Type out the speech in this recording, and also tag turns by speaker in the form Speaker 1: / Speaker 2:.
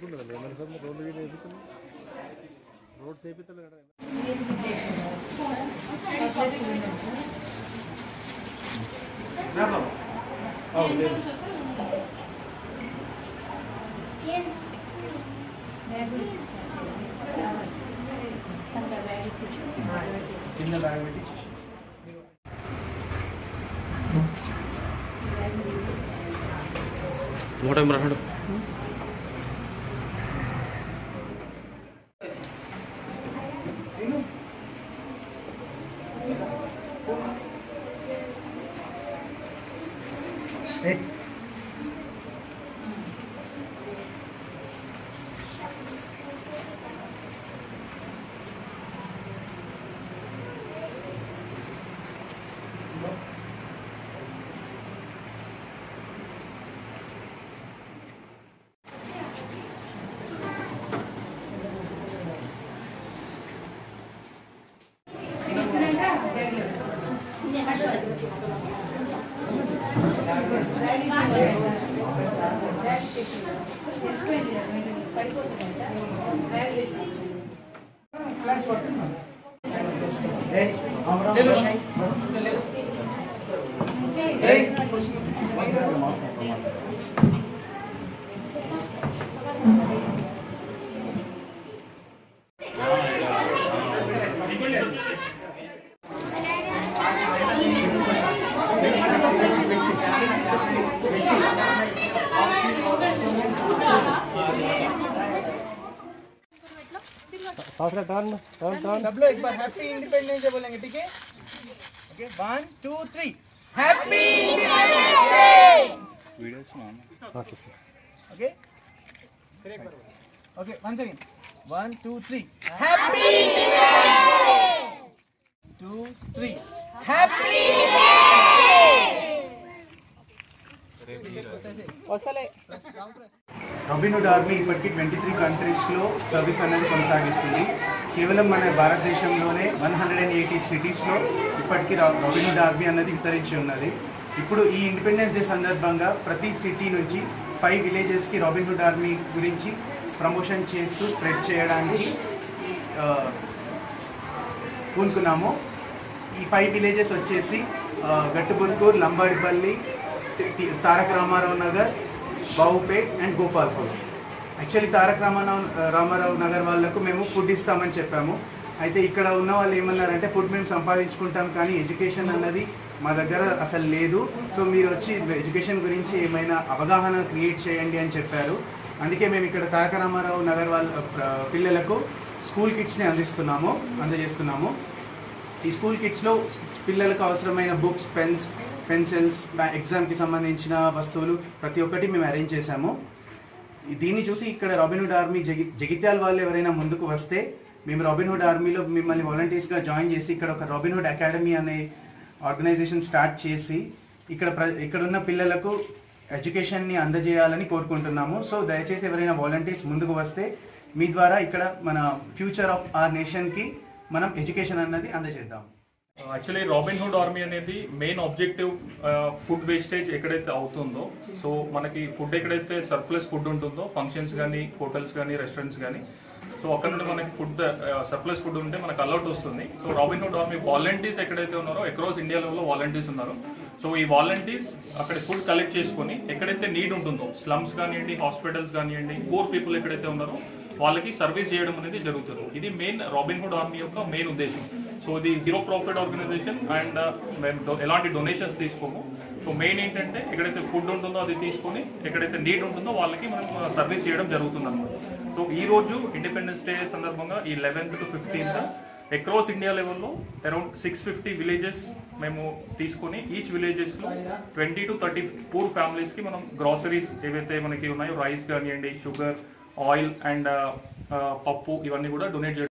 Speaker 1: మంచిగుంటుంది ఏమైనా సార్ రోడ్లు గీత వేపిస్తున్నాం రోడ్స్ వేపిస్తలే కదా
Speaker 2: కింద బ్యాగ్ పెట్టి
Speaker 1: మూట రాడు
Speaker 2: స్ట్రైట్
Speaker 1: साथ टर्न टर्न टर्न
Speaker 2: सब लोग एक बार हैप्पी इंडिपेंडेंस डे बोलेंगे ठीक है okay one two three happy
Speaker 1: okay sir
Speaker 2: okay okay one second one two three happy two three happy Robin Hood Army ఇప్పటికీ ట్వంటీ త్రీ కంట్రీస్లో సర్వీస్ అనేది కొనసాగిస్తుంది కేవలం మన భారతదేశంలోనే వన్ హండ్రెడ్ అండ్ ఎయిటీ సిటీస్లో ఇప్పటికీ రా- రాబిన్హుడ్ ఆర్మీ అన్నది విస్తరించి ఉన్నది ఇప్పుడు ఈ ఇండిపెండెన్స్ డే సందర్భంగా ప్రతి సిటీ నుంచి ఫైవ్ విలేజెస్కి రాబిన్హుడ్ ఆర్మీ గురించి ప్రమోషన్ చేస్తూ స్ప్రెడ్ చేయడానికి ఆ, పూనుకున్నాము ఈ ఫైవ్ విలేజెస్ వచ్చేసి ఆ, గట్టుబుల్కూర్ లంబాడిపల్లి టి- టి- తారక రామారావు నగర్ బావుపేట్ అండ్ గోపాల్పూర్ యాక్చువల్లీ తారక రామారావు రామారావు నగర్ వాళ్ళకు మేము ఫుడ్ ఇస్తామని చెప్పాము అయితే ఇక్కడ ఉన్న వాళ్ళు ఏమన్నారంటే ఫుడ్ మేము సంపాదించుకుంటాం కానీ ఎడ్యుకేషన్ అన్నది మా దగ్గర అసలు లేదు సో మీరు వచ్చి ఎడ్యుకేషన్ గురించి ఏమైనా అవగాహన క్రియేట్ చేయండి అని చెప్పారు అందుకే మేము ఇక్కడ తారక రామారావు నగర్ వాళ్ళ ప్ర- పిల్లలకు స్కూల్ కిట్స్ని అందిస్తున్నాము అందజేస్తున్నాము ఈ స్కూల్ కిట్స్లో పిల్లలకు అవసరమైన బుక్స్ పెన్స్ పెన్సిల్స్ ఎగ్జామ్కి సంబంధించిన వస్తువులు ప్రతి ఒక్కటి మేము అరేంజ్ చేశాము ఈ- దీన్ని చూసి ఇక్కడ రాబిన్హుడ్ ఆర్మీ జగి జగిత్యాల వాళ్ళు ఎవరైనా ముందుకు వస్తే మేము రాబిన్హుడ్ ఆర్మీలో మిమ్మల్ని వాలంటీర్స్గా జాయిన్ చేసి ఇక్కడ ఒక రాబిన్హుడ్ అకాడమీ అనే ఆర్గనైజేషన్ స్టార్ట్ చేసి ఇక్కడ ప్ర ఇక్కడ ఉన్న పిల్లలకు ఎడ్యుకేషన్ని అందజేయాలని కోరుకుంటున్నాము సో దయచేసి ఎవరైనా వాలంటీర్స్ ముందుకు వస్తే మీ ద్వారా ఇక్కడ మన ఫ్యూచర్ ఆఫ్ ఆర్ నేషన్కి మనం ఎడ్యుకేషన్ అన్నది అందజేద్దాం
Speaker 3: యాక్చువల్లీ రాబిన్ హుడ్ ఆర్మీ అనేది మెయిన్ ఆబ్జెక్టివ్ ఫుడ్ వేస్టేజ్ ఎక్కడైతే అవుతుందో సో మనకి ఫుడ్ ఎక్కడైతే సర్ప్లస్ ఫుడ్ ఉంటుందో ఫంక్షన్స్ కానీ హోటల్స్ కానీ రెస్టారెంట్స్ కానీ సో అక్కడ నుండి మనకి ఫుడ్ సర్ప్లస్ ఫుడ్ ఉంటే మనకు అలౌట్ వస్తుంది so Robin Hood Army volunteers ఎక్కడైతే ఉన్నారో అక్రాస్ ఇండియా లెవెల్లో వాలంటీర్స్ ఉన్నారు సో ఈ వాలంటీర్స్ అక్కడ ఫుడ్ కలెక్ట్ చేసుకొని ఎక్కడైతే నీడ్ ఉంటుందో స్లమ్స్ కానివ్వండి హాస్పిటల్స్ కానివ్వండి పూర్ పీపుల్ ఎక్కడైతే ఉన్నారో వాళ్ళకి సర్వీస్ చేయడం అనేది జరుగుతుంది ఇది మెయిన్ రాబిన్ హుడ్ ఆర్మీ యొక్క మెయిన్ ఉద్దేశం సో ఇది జీరో ప్రాఫిట్ ఆర్గనైజేషన్ అండ్ మేము డొ- ఎలాంటి డొనేషన్స్ తీసుకోము సో మెయిన్ ఏంటంటే ఎక్కడైతే ఫుడ్ ఉంటుందో అది తీసుకొని ఎక్కడైతే నీడ్ ఉంటుందో వాళ్ళకి మనం సర్వీస్ చేయడం జరుగుతుంది అనమాట సో ఈ రోజు ఇండిపెండెన్స్ డే సందర్భంగా ఈ eleventh to fifteenth across India లెవెల్లో అరౌండ్ సిక్స్ ఫిఫ్టీ విలేజెస్ మేము తీసుకొని ఈచ్ విలేజెస్లో ట్వంటీ టు థర్టీ పూర్ ఫ్యామిలీస్కి మనం గ్రాసరీస్ ఏవైతే మనకి ఉన్నాయో రైస్ కానివ్వండి షుగర్ ఆయిల్ అండ్ పప్పు ఇవన్నీ కూడా డొనేట్ చేయడం